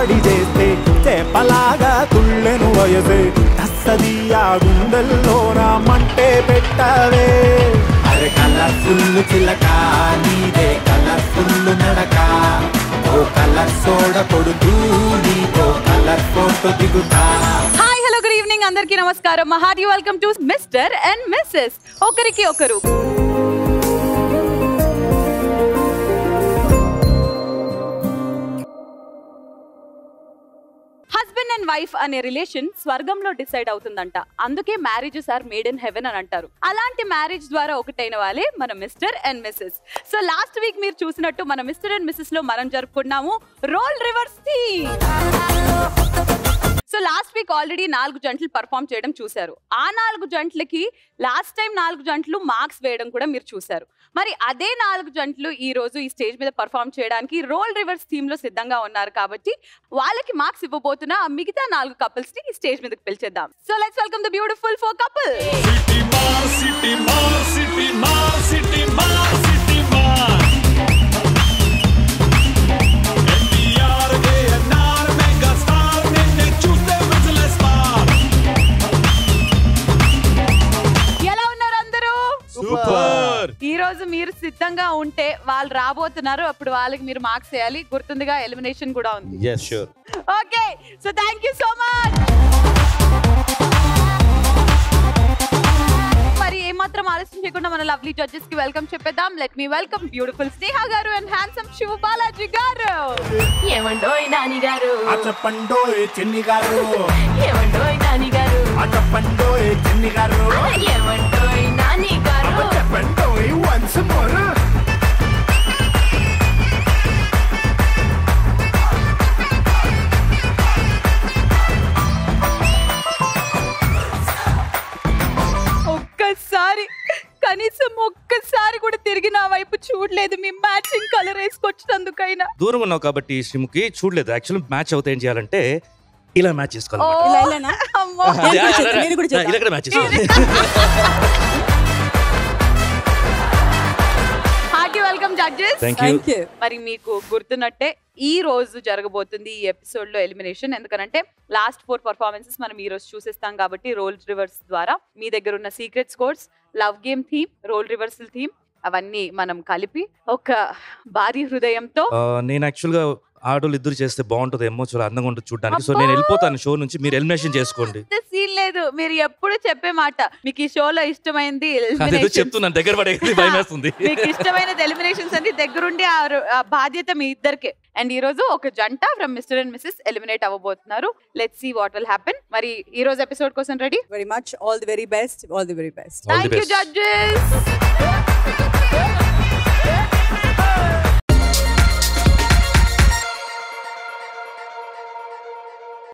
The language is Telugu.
దాడి చేస్తే చేపలాగా తుళ్ళెను వయసే తస్సది ఆ గుండెల్లోన మంటే పెట్టవే అరే కలర్ఫుల్ చిలక నీదే కలర్ఫుల్ నడక ఓ కలర్ సోడ కొడుతూ నీతో కలర్ ఫోటో దిగుతా హాయ్ హలో గుడ్ ఈవినింగ్ అందరికీ నమస్కారం మహాడి welcome to mister and missus ఒకరికి ఒకరు హస్బెండ్ అండ్ వైఫ్ అనే రిలేషన్ స్వర్గంలో డిసైడ్ అవుతుందంట అందుకే marriages are made in heaven అని అంటారు అలాంటి మ్యారేజ్ ద్వారా ఒకటైన వాళ్ళే మన mister and missus so last week మీరు చూసినట్టు మన మిస్టర్ అండ్ మిస్సెస్ లో మనం జరుపుకున్నాము role reverse theme so last week already నాలుగు జంటలు పర్ఫామ్ చేయడం చూశారు ఆ నాలుగు జంటలకి లాస్ట్ టైం నాలుగు జంటలు మార్క్స్ వేయడం కూడా మీరు చూశారు మరి అదే నాలుగు జంటలు ఈ రోజు ఈ స్టేజ్ మీద పర్ఫామ్ చేయడానికి రోల్ రివర్స్ థీమ్ లో సిద్ధంగా ఉన్నారు కాబట్టి వాళ్ళకి మార్క్స్ ఇవ్వబోతున్న ఆ మిగతా నాలుగు కపుల్స్ ని ఈ స్టేజ్ మీదకి పిలిచేద్దాం so let's welcome the beautiful four couple City Mar, City Mar, City Mar, City Mar, City Mar. NTR, ANR, Megastar, నిన్నే చూస్తే విజిలేస్తార్. ఎలా ఉన్నారు అందరూ సూపర్ ఈ రోజు మీరు సిద్ధంగా ఉంటే వాళ్ళు రాబోతున్నారు అప్పుడు వాళ్ళకి మీరు మార్క్స్ వేయాలి గుర్తుందిగా ఎలిమినేషన్ కూడా ఉంది yes sure okay so thank you so much మరి ఏమాత్రం ఆలస్యం చేయకుండా మన లవ్లీ జడ్జెస్ కి వెల్కమ్ చెప్పేద్దాం let me welcome beautiful Sneha garu and handsome Shiva Balaji గారు ఏమండోయ్ నాని గారు అచ్చపండో చిన్ని గారు ఏమండోయ్ నాని గారు అచ్చపండో చిన్ని గారు ఏమండోయ్ నాని గారు చెప్పండో వన్స్ మోర్ ఒక్కసారి కనీసం ఒక్కసారి కూడా తిరిగి నా వైపు చూడలేదు మీ మ్యాచింగ్ కలర్ వేసుకొచ్చినందుకైనా దూరంగా ఉన్నావు కాబట్టి శ్రీముఖి చూడలేదు యాక్చువల్ మ్యాచ్ అవుతా ఏం చేయాలంటే ఇలా మ్యాచ్ ఓ, చేసుకోవాలి అమ్మో. అదే, అదే, అదే. ఇలా కూడా మ్యాచ్ చేసుకోవాలి hearty welcome judges thank you మరి మీకు గుర్తున్నట్టే ఈ రోజు జరగబోతుంది ఈ ఎపిసోడ్ లో ఎలిమినేషన్ ఎందుకంటే లాస్ట్ ఫోర్ పర్ఫార్మెన్సెస్ మనం ఈ రోజు చూసేస్తాం కాబట్టి రోల్ రివర్స్ ద్వారా మీ దగ్గర ఉన్న secret scores love game theme role reversal theme అవన్నీ మనం కలిపి ఒక భారీ హృదయంతో నేను యాక్చువల్ గా ఆడోళ్ళు ఇద్దరు చేస్తే బాగుంటుంది ఏమో చాలా అందంగా ఉంటుంది చూడడానికి సో అబ్బా. నేను వెళ్ళిపోతాను షో నుంచి మీరు ఎలిమినేషన్ చేసుకోండి సీన్ లేదు మీరు ఎప్పుడు చెప్పే మాట మీకు ఈ షోలో ఇష్టమైంది అదేదో eliminations. చెప్తున్నాను దగ్గర పడేది భయం వేస్తుంది మీకు ఇష్టమైన ఎలిమినేషన్స్ అన్ని దగ్గరుండి ఆ రు- ఆ బాధ్యత మీ ఇద్దరికే అండ్ ఈ రోజు ఒక జంట from mister and missus eliminate అవ్వబోతున్నారు let see what will happen మరి ఈ రోజు ఎపిసోడ్ కోసం ready very much. All the very best. All the very best. All the thank you best. Judges